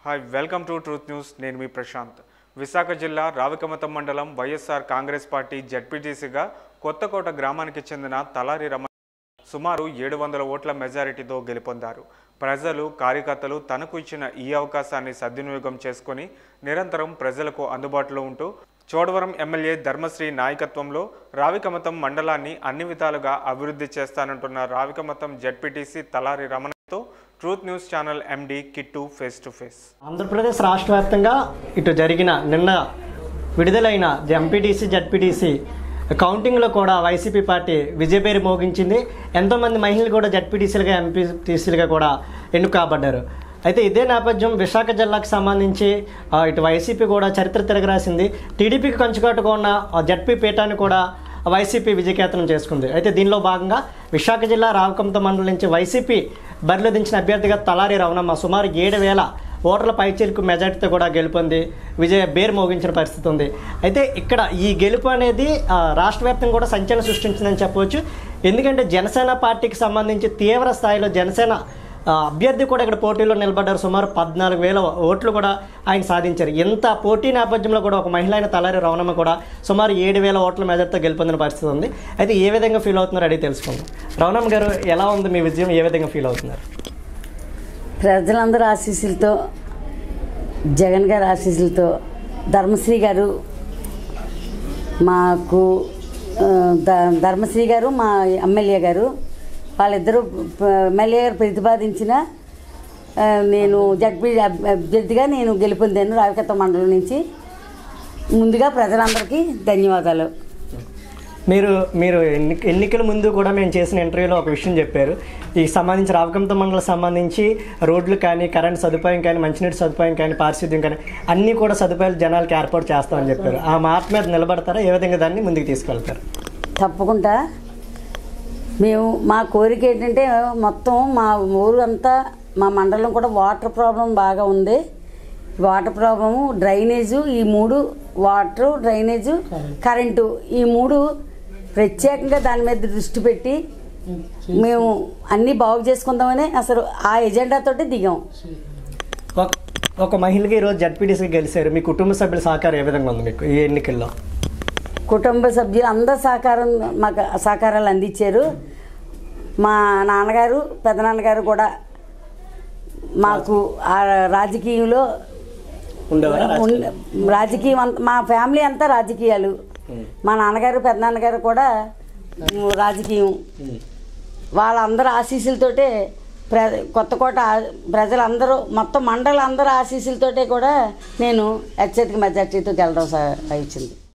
hi welcome to Truth News నేను మీ ప్రశాంత్ విశాఖ జిల్లా రావికమతం మండలం వైఎస్ఆర్ కాంగ్రెస్ పార్టీ జడ్పీటీసీగా కొత్తకోట గ్రామానికి చెందిన తలారి రమణ సుమారు ఏడు వందల ఓట్ల మెజారిటీతో గెలుపొందారు ప్రజలు కార్యకర్తలు తనకు ఇచ్చిన ఈ అవకాశాన్ని సద్వినియోగం చేసుకొని నిరంతరం ప్రజలకు అందుబాటులో ఉంటూ చోడవరం ఎమ్మెల్యే ధర్మశ్రీ నాయకత్వంలో రావికమతం మండలాన్ని అన్ని విధాలుగా అభివృద్ధి చేస్తానంటున్న రావికమతం జడ్పీటీసీ తలారి రమణతో Truth News channel MD Kittu face to face Andhra Pradesh రాష్ట్ర వ్యాప్తంగా ఇటు జరిగిన నిన్న విడుదలైన ఎంపీటీసీ జడ్పీటీసీ కౌంటింగ్లో కూడా వైసీపీ పార్టీ విజయపేరు మోగించింది ఎంతోమంది మహిళలు కూడా జడ్పీటీసీలుగా ఎంపీటీసీలుగా కూడా ఎన్నుక కాబడ్డారు అయితే ఇదే నేపథ్యం విశాఖ జిల్లాకు సంబంధించి ఆ, ఇటు వైసీపీ కూడా చరిత్ర తిరగరాసింది టీడీపీకి కంచుకట్టుగా ఉన్న ఆ జడ్పీ పీఠాన్ని కూడా వైసీపీ విజయకేతనం చేసుకుంది అయితే దీనిలో భాగంగా విశాఖ జిల్లా రావకంత మండలం నుంచి వైసీపీ బరిలో దించిన అభ్యర్థిగా తలారి రవణమ్మ సుమారు ఏడు వేల ఓటర్ల పైచీలకు మెజార్టీతో కూడా గెలుపొంది విజయ బేర్ మోగించిన పరిస్థితి ఉంది అయితే ఇక్కడ ఈ గెలుపు అనేది ఆ, రాష్ట్ర వ్యాప్తంగా కూడా సంచలనం సృష్టించిందని చెప్పవచ్చు ఎందుకంటే జనసేన పార్టీకి సంబంధించి తీవ్ర స్థాయిలో జనసేన ఆ, అభ్యర్థి కూడా ఇక్కడ పోటీలో నిలబడ్డారు సుమారు పద్నాలుగు వేల ఓట్లు కూడా ఆయన సాధించారు ఇంత పోటీ నేపథ్యంలో కూడా ఒక మహిళ అయిన తలారి రవణమ్మ కూడా సుమారు ఏడు వేల ఓట్ల మెజార్టీతో గెలుపొందిన పరిస్థితి ఉంది అయితే ఏ విధంగా ఫీల్ అవుతున్నారు అడిగి తెలుసుకుందాం రవణమ్మ గారు ఎలా ఉంది మీ విజయం ఏ విధంగా ఫీల్ అవుతున్నారు ప్రజలందరూ ఆశీస్సులతో జగన్ గారి ఆశీస్సులతో ధర్మశ్రీ గారు మాకు ఆ, ధ- ధర్మశ్రీ గారు మా ఎమ్మెల్యే గారు వాళ్ళిద్దరూ ప- ఎమ్మెల్యే గారు ప్రతిపాదించిన ఆ, నేను జడ్పీ అభ్- అభ్యర్థిగా నేను గెలుపొందాను రావికత్త మండలం నుంచి ముందుగా ప్రజలందరికీ ధన్యవాదాలు మీరు మీరు ఎన్ని ఎన్నికల ముందు కూడా మేము చేసిన ఇంటర్వ్యూలో ఒక విషయం చెప్పారు ఈ సంబంధించి రావకంత మండలం సంబంధించి రోడ్లు కానీ కరెంట్ సదుపాయం కానీ మంచినీటి సదుపాయం కానీ పారిశుద్ధ్యం కానీ అన్నీ కూడా సదుపాయాలు జనాలకి ఏర్పాటు చేస్తామని చెప్పారు ఆ మాట మీద నిలబడతారా ఏ విధంగా దాన్ని ముందుకు తీసుకెళ్తారు తప్పకుండా మేము మా కోరిక ఏంటంటే మొత్తం మా ఊరు అంతా మా మండలం కూడా వాటర్ ప్రాబ్లం బాగా ఉంది వాటర్ ప్రాబ్లము డ్రైనేజు ఈ మూడు వాటర్ డ్రైనేజు కరెంటు ఈ మూడు ప్రత్యేకంగా దాని మీద దృష్టి పెట్టి మేము అన్నీ బాగు చేసుకుందామని అసలు ఆ ఎజెండాతోటి దిగాం ఒక ఒక మహిళకి ఈరోజు జడ్పీటీసీకి గెలిచారు మీ కుటుంబ సభ్యుల సహకారం ఏ విధంగా ఉంది మీకు ఈ ఎన్నికల్లో కుటుంబ సభ్యులు అందరు సహకారం మాకు సహకారాలు అందించారు మా నాన్నగారు పెదనాన్నగారు కూడా మాకు ఆ రాజకీయంలో ఉండేవారా ఉన్- రాజకీయం అంత మా ఫ్యామిలీ అంతా రాజకీయాలు మా నాన్నగారు పెద్దనాన్నగారు కూడా ఉమ్, రాజకీయం వాళ్ళందరూ ఆశీస్సులతోటే ప్ర కొత్తకోట ఆ- ప్రజలందరూ మొత్తం మండలం అందరూ ఆశీస్సులతోటే కూడా నేను అత్యధిక మెజార్టీతో గెలడం సా- ఇచ్చింది